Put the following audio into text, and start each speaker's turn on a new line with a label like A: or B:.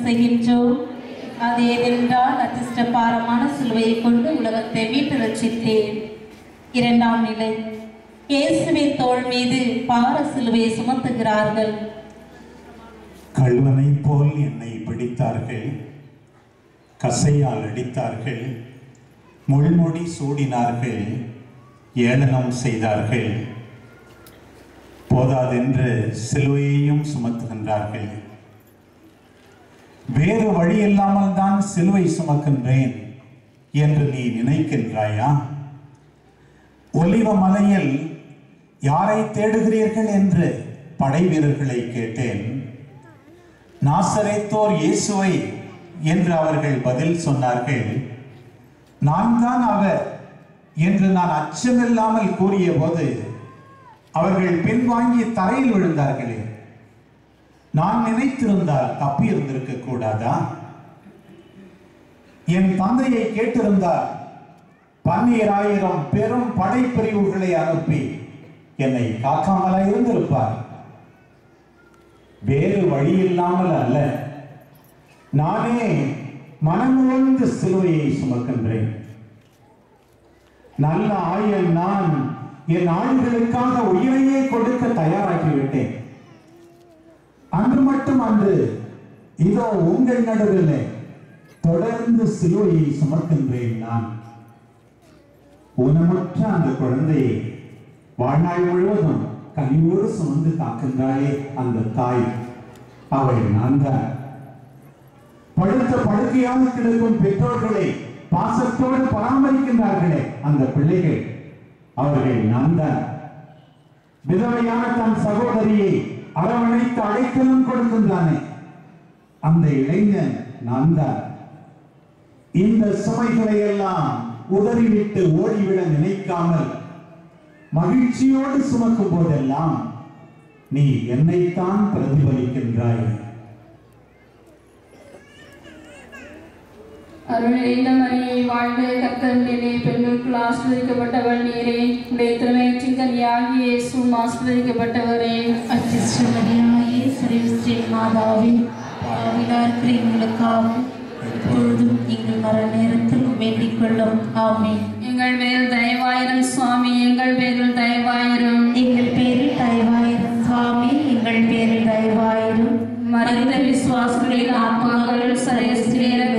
A: செய்கின்றோம் அது ஏதென்றால் அதிர்ஷ்டபாரமான சிலுவையை கொண்டு உலகத்தை மீட்டு ரட்சித்தேன் இரண்டாம் நிலை இயேசுவின் தோள் மீது பார சிலுவையை சுமத்துகிறார்கள்
B: கள்வனைப் போல் என்னை பிடித்தார்கள் கசையால் அடித்தார்கள் முள்முடி சூடினார்கள் ஏளனம் செய்தார்கள் போதாதென்று சிலுவையையும் சுமத்துகின்றார்கள் வேறு வழி இல்லாமல் தான் சிலுவை சுமக்கின்றேன் என்று நீ நினைக்கின்றாயா ஒலிவ மலையில் யாரை தேடுகிறீர்கள் என்று படை வீரர்களை கேட்டேன் நாசரேத்தோர் இயேசுவை என்று அவர்கள் பதில் சொன்னார்கள் நான் தான் அவர் என்று நான் அச்சமில்லாமல் கூறிய போது அவர்கள் பின்வாங்கி தரையில் விழுந்தார்களே நான் நினைத்திருந்தால் தப்பி இருந்திருக்க கூடாதா என் தந்தையை கேட்டிருந்தால் பன்னீராயிரம் பெரும் படைப்பிரிவுகளை அனுப்பி என்னை காக்காமலா இருந்திருப்பார் வேறு வழி இல்லாமல் அல்ல நானே மனமுழந்து சிலுவையை சுமக்கின்றேன் நல்ல ஆயுள் நான் என் ஆளுகளுக்காக உயிரையே கொடுக்க தயாராகிவிட்டேன் அன்று மட்டும் அன்று இதோ உங்கள் நடுவில் தொடர்ந்து சிலுவையை சுமக்கின்றேன் நான் ஊனமற்ற அந்த குழந்தையை வாழ்நாள் முழுவதும் கனிவோடு சுமந்து காக்கின்றாளே அந்த தாய் அவள் நான் தான் படுத்த படுக்கையாக கிடக்கும் பெற்றோர்களை பாசத்தோடு பராமரிக்கின்றார்களே அந்த பிள்ளைகள் அவர்கள் நான் தான் விதவையான தன் சகோதரியை அரவணைத்து அழைக்கலும் கொடுக்கின்றானே அந்த இளைஞன் நான் தான் இந்த சுமைகளை எல்லாம் உதறிவிட்டு ஓடிவிட நினைக்காமல் மகிழ்ச்சியோடு சுமக்கும் போதெல்லாம் நீ என்னைத்தான் பிரதிபலிக்கின்றாய்
C: அருள் நிறைந்த மரியை வாழ்ந்து கத்தரிலே பெண்களுக்குள் ஆசிர்வதிக்கப்பட்டவள் நீரே உடைய திறமை சிங்கனியாகி இயேசுவும் ஆசிர்வதிக்கப்பட்டவரே
A: அச்சிஷ்டமரியாயே சிறிய மாதாவே பாவிலார் எங்களுக்காகவும் இப்பொழுதும் எங்கள் மர நேரத்தில் வேண்டிக் கொள்ளும் ஆமென்
C: எங்கள் மேல் தயவாயிரம் சுவாமி எங்கள் பேரில் தயவாயிரம்
A: எங்கள் பேரில் தயவாயிரும் சுவாமி எங்கள் பேரில் தயவாயிரும்
C: மறைந்த விசுவாசங்களின் ஆத்மாக்கள் சரேஸ்திரேர